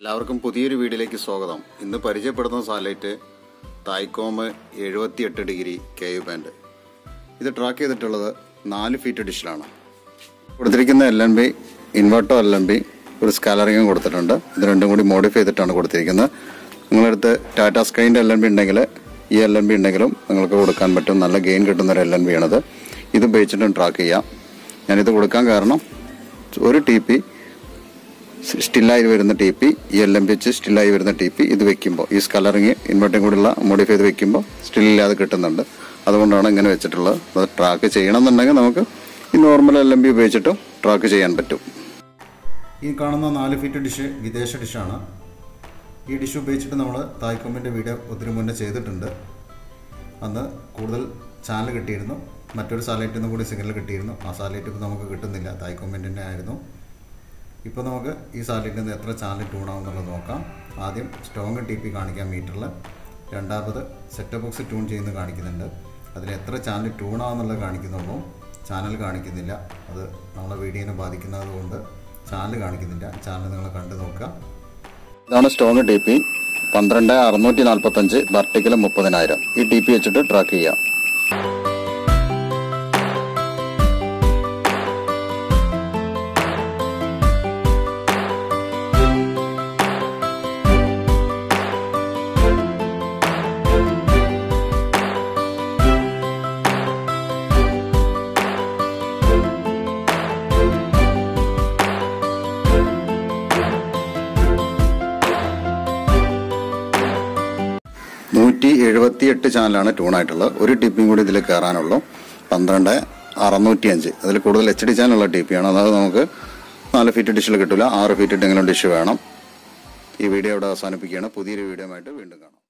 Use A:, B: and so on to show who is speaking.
A: എല്ലാവർക്കും പുതിയൊരു വീഡിയോയിലേക്ക് സ്വാഗതം ഇന്ന് പരിചയപ്പെടുത്തുന്ന സാറ്റലൈറ്റ് തായ്ക്കോം എഴുപത്തിയെട്ട് ഡിഗ്രി കെ യു ബാൻഡ് ഇത് ട്രാക്ക് ചെയ്തിട്ടുള്ളത് നാല് ഫീറ്റ് ഡിഷിലാണ് കൊടുത്തിരിക്കുന്ന L N B Inverto L N B ഒരു സ്കാലറിങ്ങും കൊടുത്തിട്ടുണ്ട് ഇത് രണ്ടും കൂടി മോഡിഫൈ ചെയ്തിട്ടാണ് കൊടുത്തിരിക്കുന്നത് നിങ്ങളടുത്ത് ടാറ്റ സ്കൈൻ്റെ എൽ എൻ ബി ഉണ്ടെങ്കിൽ ഈ എൽ എൻ ബി ഉണ്ടെങ്കിലും നിങ്ങൾക്ക് കൊടുക്കാൻ പറ്റും നല്ല ഗെയിൻ കിട്ടുന്ന ഒരു എൽ എൻ ബി ആണത് ഇത് ഉപയോഗിച്ചിട്ടും ട്രാക്ക് ചെയ്യാം ഞാനിത് കൊടുക്കാൻ കാരണം ഒരു ടി പി സ്റ്റില്ലായി വരുന്ന ടി പി ഈ എൽ എം പി എച്ച് സ്റ്റില്ലായി വരുന്ന ടി പി ഇത് വെക്കുമ്പോൾ ഈ സ്കലറിങ് ഇൻവെർട്ടും കൂടിയുള്ള മോഡിഫൈ ചെയ്ത് വെക്കുമ്പോൾ സ്റ്റില്ലാതെ കിട്ടുന്നുണ്ട് അതുകൊണ്ടാണ് ഇങ്ങനെ വെച്ചിട്ടുള്ളത് അത് ട്രാക്ക് ചെയ്യണമെന്നുണ്ടെങ്കിൽ നമുക്ക് ഈ നോർമൽ എൽ എം പി ഉപയോഗിച്ചിട്ടും ട്രാക്ക് ചെയ്യാൻ പറ്റും
B: ഈ കാണുന്ന നാല് ഫീറ്റ് ഡിഷ് വിദേശ ഡിഷാണ് ഈ ഡിഷ് ഉപയോഗിച്ചിട്ട് നമ്മൾ തായ്ക്കൊമ്പിൻ്റെ വീഡിയോ ഒത്തിരി മുന്നേ ചെയ്തിട്ടുണ്ട് അന്ന് കൂടുതൽ ചാനൽ കിട്ടിയിരുന്നു മറ്റൊരു സാറ്റലൈറ്റിൽ നിന്ന് കൂടി സിഗ്നൽ കിട്ടിയിരുന്നു ആ സാറ്റലൈറ്റ് ഇപ്പോൾ നമുക്ക് കിട്ടുന്നില്ല തായ്ക്കൊമ്പിൻ്റെ ആയിരുന്നു ഇപ്പോൾ നമുക്ക് ഈ സാറ്റലൈറ്റിൽ നിന്ന് എത്ര ചാനൽ ട്യൂൺ ആവുന്നുള്ളത് നോക്കാം ആദ്യം സ്ട്രോങ് ടി പി കാണിക്കാം മീറ്ററിൽ രണ്ടാമത് സെറ്റ് ബോക്സ് ട്യൂൺ ചെയ്യുന്നത് കാണിക്കുന്നുണ്ട് അതിൽ എത്ര ചാനൽ ട്യൂൺ ആവുന്നുള്ളത് കാണിക്കുന്നുള്ളൂ ചാനൽ കാണിക്കുന്നില്ല അത് നമ്മളെ വീഡിയോനെ ബാധിക്കുന്നത് കൊണ്ട് ചാനൽ കാണിക്കുന്നില്ല ചാനൽ നിങ്ങൾ കണ്ടു നോക്കുക
A: ഇതാണ് സ്റ്റോങ് ടി പി പന്ത്രണ്ട് അറുന്നൂറ്റി നാൽപ്പത്തഞ്ച് വെർട്ടിക്കൽ മുപ്പതിനായിരം ഈ ടി പി വെച്ചിട്ട് ട്രാക്ക് ചെയ്യാം നൂറ്റി എഴുപത്തിയെട്ട് ചാനലാണ് ട്യൂണായിട്ടുള്ളത് ഒരു ടിപ്പിയും കൂടി ഇതിൽ കയറാനുള്ളൂ പന്ത്രണ്ട് അറുന്നൂറ്റി അഞ്ച് അതിൽ കൂടുതൽ എച്ച് ഡി ചാനലുള്ള ടി പി ആണ് അതായത് നമുക്ക് നാല് ഫീറ്റ് ഡിഷിൽ കിട്ടില്ല ആറ് ഫീറ്റ് ഇട്ടെങ്കിലും ഡിഷ് വേണം ഈ വീഡിയോ ഇവിടെ അവസാനിപ്പിക്കുകയാണ് പുതിയൊരു വീഡിയോ ആയിട്ട് വീണ്ടും കാണാം